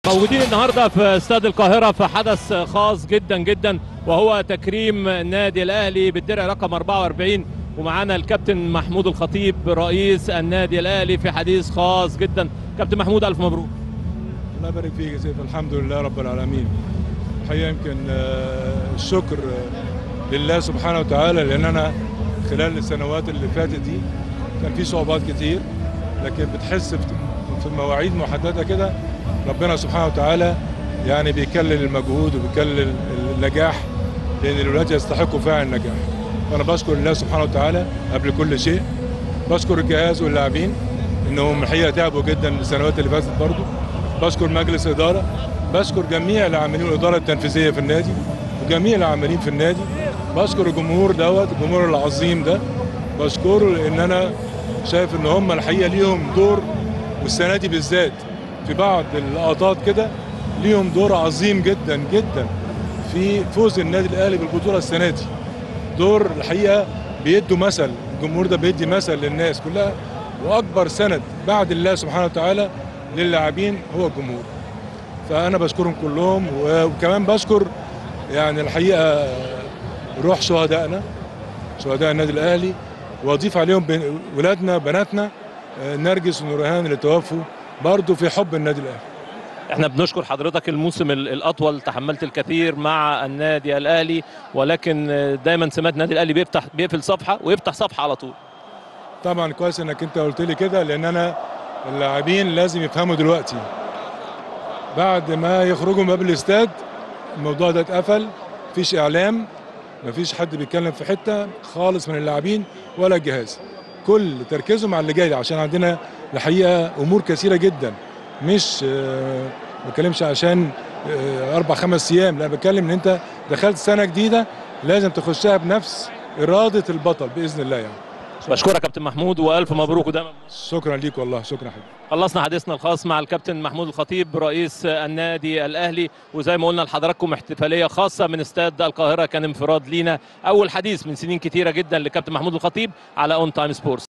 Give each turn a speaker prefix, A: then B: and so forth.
A: موجودين النهارده في استاد القاهره في حدث خاص جدا جدا وهو تكريم النادي الاهلي بالدرع رقم 44 ومعانا الكابتن محمود الخطيب رئيس النادي الاهلي في حديث خاص جدا كابتن محمود الف مبروك
B: الله يبارك فيك يا سيف الحمد لله رب العالمين الحقيقه يمكن آه، الشكر آه، لله سبحانه وتعالى لان انا خلال السنوات اللي فاتت دي كان في صعوبات كتير لكن بتحس في في مواعيد محدده كده ربنا سبحانه وتعالى يعني بيكلل المجهود وبيكلل النجاح لان الولاد يستحقوا فعلا النجاح فانا بشكر الله سبحانه وتعالى قبل كل شيء بشكر الجهاز واللاعبين انهم الحقيقه تعبوا جدا السنوات اللي فاتت برضو بشكر مجلس اداره بشكر جميع العاملين والاداره التنفيذيه في النادي وجميع العاملين في النادي بشكر الجمهور دوت الجمهور العظيم ده بشكره لان انا شايف ان هم الحقيقه ليهم دور والسنه دي بالذات في بعض اللقطات كده ليهم دور عظيم جدا جدا في فوز النادي الاهلي بالبطوله السنه دي دور الحقيقه بيدوا مثل الجمهور ده بيدي مثل للناس كلها واكبر سند بعد الله سبحانه وتعالى للاعبين هو الجمهور فانا بشكرهم كلهم وكمان بشكر يعني الحقيقه روح شهدائنا شهداء النادي الاهلي واضيف عليهم بن- ولادنا بناتنا آه، نرجس ونورهان اللي توفوا برضه في حب النادي الاهلي
A: احنا بنشكر حضرتك الموسم ال- الاطول تحملت الكثير مع النادي الاهلي ولكن دايما سمات النادي الاهلي بيفتح بيقفل صفحه ويفتح صفحه على طول
B: طبعا كويس انك انت قلت لي كده لان انا اللاعبين لازم يفهموا دلوقتي بعد ما يخرجوا من باب الاستاد الموضوع ده اتقفل مفيش اعلام مفيش حد بيتكلم في حته خالص من اللاعبين ولا الجهاز كل تركيزهم على اللي جاي عشان عندنا الحقيقه امور كثيره جدا مش آه، ما بتكلمش عشان آه، اربع خمس ايام لا بتكلم ان انت دخلت سنه جديده لازم تخشها بنفس اراده البطل باذن الله يعني
A: بشكرك يا كابتن محمود والف مبروك ودايما
B: شكرا ليك والله شكرا حبيبي
A: خلصنا حديثنا الخاص مع الكابتن محمود الخطيب رئيس النادي الاهلي وزي ما قلنا لحضراتكم احتفاليه خاصه من استاد القاهره كان انفراد لينا اول حديث من سنين كتيره جدا لكابتن محمود الخطيب على اون تايم سبورتس